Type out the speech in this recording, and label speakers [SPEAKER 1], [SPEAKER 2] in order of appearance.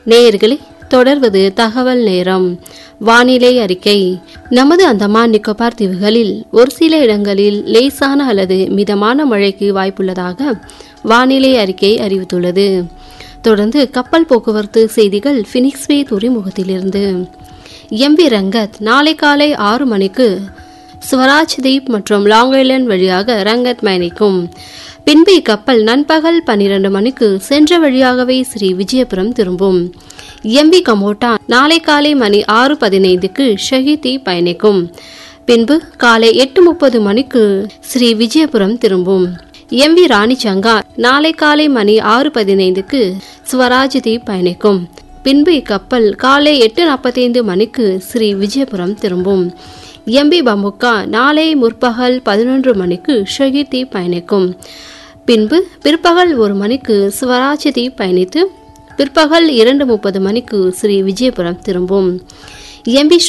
[SPEAKER 1] நேயர்களே தொடர்வது தகவல் நேரம் வானிலை அறிக்கை நமது அந்தமான் நிக்கோபார் தீவுகளில் ஒரு சில இடங்களில் லேசான அல்லது மிதமான மழைக்கு வாய்ப்புள்ளதாக வானிலை அறிக்கை அறிவித்துள்ளது தொடர்ந்து கப்பல் போக்குவரத்து செய்திகள் பினிக்ஸ்வே துறைமுகத்திலிருந்து எம்பி ரங்கத் நாளை காலை ஆறு மணிக்கு ஸ்வராஜ் தீப் மற்றும் லாங் ஐலண்ட் வழியாக ரங்கத் பயணிக்கும் பின்பு இக்கப்பல் நண்பகல் பன்னிரண்டு மணிக்கு சென்ற வழியாகவே ஸ்ரீ விஜயபுரம் திரும்பும் எம்பி கமோட்டா நாளை காலை மணி ஆறு பதினைந்துக்கு ஷஹீதி பயணிக்கும் பின்பு காலை எட்டு முப்பது மணிக்கு ஸ்ரீ விஜயபுரம் திரும்பும் எம்பி ராணி சங்கா நாளை காலை மணி ஆறு பதினைந்துக்கு ஸ்வராஜ் தீப் பயணிக்கும் பின்பு இக்கப்பல் காலை எட்டு நாற்பத்தைந்து மணிக்கு ஸ்ரீ விஜயபுரம் திரும்பும் எம்பி பமுக்கா நாளை முற்பகல் பதினொன்று மணிக்கு ஷஹீதி பயணிக்கும் பின்பு பிற்பகல் ஒரு மணிக்கு ஸ்வராஜதி பயணித்து பிற்பகல் இரண்டு முப்பது மணிக்கு ஸ்ரீ விஜயபுரம் திரும்பும் எம்பி